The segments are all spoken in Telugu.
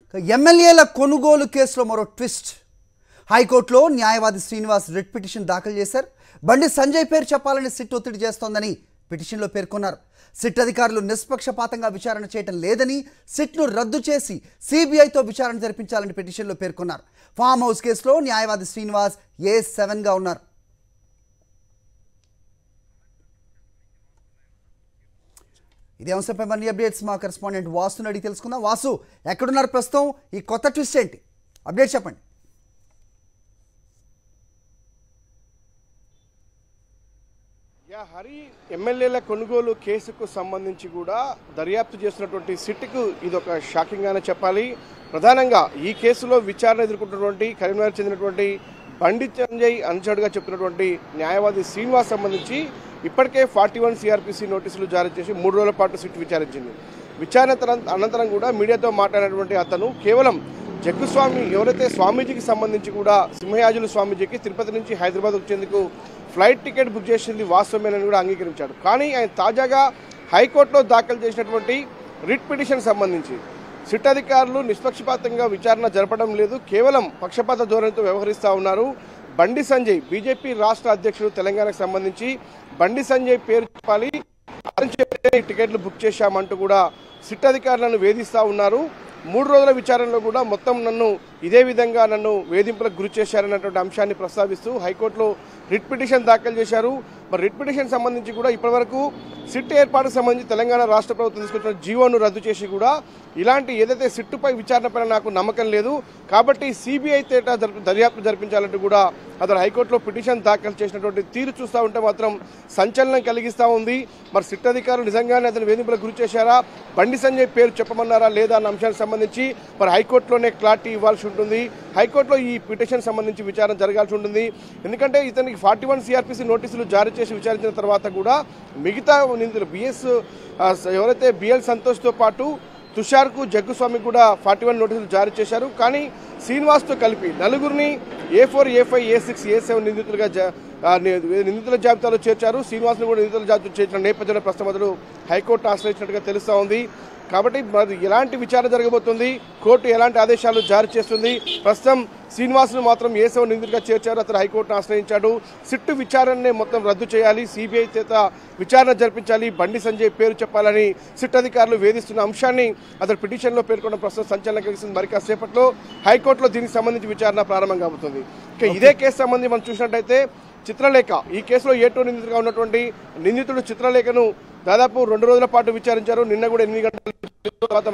ఎమ్మెల్యేల కొనుగోలు కేసులో మరో ట్విస్ట్ హైకోర్టులో న్యాయవాది శ్రీనివాస్ రిట్ పిటిషన్ దాఖలు చేశారు బండి సంజయ్ పేరు చెప్పాలని సిట్ ఒత్తిడి చేస్తోందని పిటిషన్లో పేర్కొన్నారు సిట్ అధికారులు నిష్పక్షపాతంగా విచారణ చేయటం లేదని సిట్ను రద్దు చేసి సిబిఐతో విచారణ జరిపించాలని పిటిషన్లో పేర్కొన్నారు ఫామ్ హౌస్ కేసులో న్యాయవాది శ్రీనివాస్ ఏ సెవెన్గా ఉన్నారు ఇదే అంశంపై మరిన్ని అప్డేట్స్ మా కరెస్పాండెంట్ వాసుని అడిగి తెలుసుకుందాం వాసు ఎక్కడున్నారు ప్రస్తుతం ఈ కొత్త ట్విస్ట్ ఏంటి అప్డేట్ చెప్పండి యా హరి ఎమ్మెల్యేల కొనుగోలు కేసుకు సంబంధించి కూడా దర్యాప్తు చేస్తున్నటువంటి సిట్కు ఇది ఒక షాకింగ్గానే చెప్పాలి ప్రధానంగా ఈ కేసులో విచారణ ఎదుర్కొంటున్నటువంటి కరీంనగర్ చెందినటువంటి బండి సంజయ్ అనుచరుడుగా చెప్తున్నటువంటి న్యాయవాది శ్రీనివాస్ సంబంధించి ఇప్పటికే ఫార్టీ వన్ సిఆర్పిసి నోటీసులు జారీ చేసి మూడు రోజుల పాటు సిట్ విచారించింది విచారణ తరం- అనంతరం కూడా మీడియాతో మాట్లాడినటువంటి అతను కేవలం జగ్గుస్వామి ఎవరైతే స్వామీజీకి సంబంధించి కూడా సింహయాజులు స్వామీజీకి తిరుపతి నుంచి హైదరాబాద్ వచ్చేందుకు ఫ్లైట్ టికెట్ బుక్ చేసింది వాస్తవమేనని కూడా అంగీకరించాడు కానీ ఆయన తాజాగా హైకోర్టులో దాఖలు చేసినటువంటి రిట్ పిటిషన్ సంబంధించి సిట్ అధికారులు నిష్పక్షపాతంగా విచారణ జరపడం లేదు కేవలం పక్షపాత ధోరణితో వ్యవహరిస్తూ ఉన్నారు బండి సంజయ్ బీజేపీ రాష్ట్ర అధ్యక్షుడు తెలంగాణకు సంబంధించి బండి సంజయ్ పేరు చెప్పాలి అతను చెప్తే ఈ టికెట్లు బుక్ చేశామంటూ కూడా సిట్ అధికారులను వేధిస్తూ ఉన్నారు మూడు రోజుల విచారణలో కూడా మొత్తం నన్ను ఇదే విధంగా నన్ను వేధింపులకు గురి చేశారన్నటువంటి అంశాన్ని ప్రస్తావిస్తూ హైకోర్టులో రిట్ పిటిషన్ దాఖలు చేశారు మరి రిట్ పిటిషన్ సంబంధించి కూడా ఇప్పటివరకు సిట్ ఏర్పాటుకు సంబంధించి తెలంగాణ రాష్ట్ర ప్రభుత్వం తీసుకొచ్చిన జీవోను రద్దు చేసి కూడా ఇలాంటి ఏదైతే సిట్టుపై విచారణ పైన నాకు నమ్మకం లేదు కాబట్టి సిబిఐ తేట జరుపు- దర్యాప్తు జరిపించాలంటూ కూడా అతను హైకోర్టులో పిటిషన్ దాఖలు చేసినటువంటి తీరు చూస్తూ ఉంటే మాత్రం సంచలనం కలిగిస్తూ ఉంది మరి సిట్ అధికారులు నిజంగానే అతను వేధింపులకు గురి చేశారా బండి సంజయ్ పేరు చెప్పమన్నారా లేదా అన్న అంశానికి సంబంధించి మరి హైకోర్టులోనే క్లారిటీ ఇవ్వాల్సి ఉంటుంది హైకోర్టులో ఈ పిటిషన్ సంబంధించి విచారణ జరగాల్సి ఉంటుంది ఎందుకంటే ఇతనికి ఫార్టీ వన్ సిఆర్పిసి నోటీసులు జారీ చేసి విచారించిన తర్వాత కూడా మిగతా నిందితులు బిఎస్ ఎవరైతే బిఎల్ సంతోష్తో పాటు తుషార్కు జగ్గుస్వామికి కూడా ఫార్టీ వన్ నోటీసులు జారీ చేశారు కానీ శ్రీనివాస్తో కలిపి నలుగురిని A four A five A six A seven నిందితులుగా జా- ఆ, ని- నిందితుల జాబితాలో చేర్చారు శ్రీనివాస్ను కూడా నిందితుల జాబితాలో చేర్చిన నేపథ్యంలో ప్రస్తుతం అతడు హైకోర్టు ఆశ్రయించినట్టుగా తెలుస్తూ ఉంది కాబట్టి మరి ఎలాంటి విచారణ జరగబోతుంది కోర్టు ఎలాంటి ఆదేశాలు జారీ చేస్తుంది ప్రస్తుతం శ్రీనివాసును మాత్రం ఏ సెవెన్ నిందితుడిగా చేర్చారు అతను హైకోర్టును ఆశ్రయించాడు సిట్టు విచారణనే మొత్తం రద్దు చేయాలి సిబిఐ చేత విచారణ జరిపించాలి బండి సంజయ్ పేరు చెప్పాలని సిట్ అధికారులు వేధిస్తున్న అంశాన్ని అతను పిటిషన్లో పేర్కొన్న ప్రస్తుతం సంచలనం కలిగిస్తుంది మరి కాసేపట్లో హైకోర్టులో దీనికి సంబంధించి విచారణ ప్రారంభం కాబోతుంది ఇక ఇదే కేసు సంబంధించి మనం చూసినట్టయితే చిత్రలేఖ ఈ కేసులో ఏ టూ నిందితుడిగా ఉన్నటువంటి నిందితుడు చిత్రలేఖను దాదాపు రెండు రోజుల పాటు విచారించారు నిన్న కూడా ఎనిమిది గంటల తర్వాత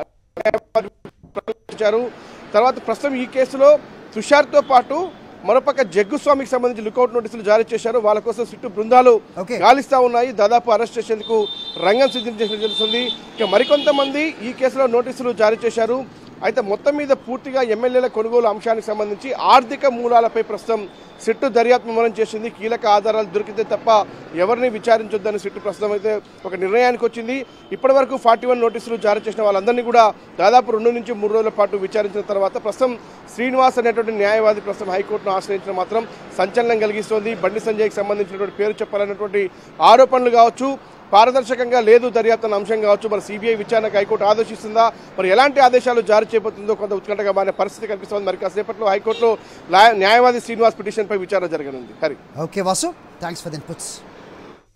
ప్రకటించారు తర్వాత ప్రస్తుతం ఈ కేసులో తుషార్తో పాటు మరోపక్క జగ్గుస్వామికి సంబంధించి లుకౌట్ నోటీసులు జారీ చేశారు వాళ్ళ కోసం చుట్టూ బృందాలు Okay. గాలిస్తా ఉన్నాయి దాదాపు అరెస్ట్ చేసేందుకు రంగం సిద్ధం చేసినట్టు తెలుస్తుంది ఇక మరికొంతమంది ఈ కేసులో నోటీసులు జారీ చేశారు అయితే మొత్తం మీద పూర్తిగా ఎమ్మెల్యేల కొనుగోలు అంశానికి సంబంధించి ఆర్థిక మూలాలపై ప్రస్తుతం సిట్టు దర్యాప్తు ముమ్మరం చేసింది కీలక ఆధారాలు దొరికితే తప్ప ఎవరిని విచారించొద్దని సిట్టు ప్రస్తుతం అయితే ఒక నిర్ణయానికి వచ్చింది ఇప్పటి వరకు ఫార్టీ వన్ నోటీసులు జారీ చేసిన వాళ్ళందరినీ కూడా దాదాపు రెండు నుంచి మూడు రోజుల పాటు విచారించిన తర్వాత ప్రస్తుతం శ్రీనివాస్ అనేటువంటి న్యాయవాది ప్రస్తుతం హైకోర్టును ఆశ్రయించడం మాత్రం సంచలనం కలిగిస్తోంది బండి సంజయ్కి సంబంధించినటువంటి పేరు చెప్పాలన్నటువంటి ఆరోపణలు కావచ్చు పారదర్శకంగా లేదు దర్యాప్తు అన్న అంశం కావచ్చు మరి సిబిఐ విచారణకు హైకోర్టు ఆదేశిస్తుందా మరి ఎలాంటి ఆదేశాలు జారీ చేయబోతుందో కొంత ఉత్కంఠగా మారే పరిస్థితి కనిపిస్తోంది మరి కాసేపట్లో హైకోర్టులో లా- న్యాయవాది శ్రీనివాస్ పిటిషన్పై విచారణ జరగనుంది Hari okay Vasu thanks for the inputs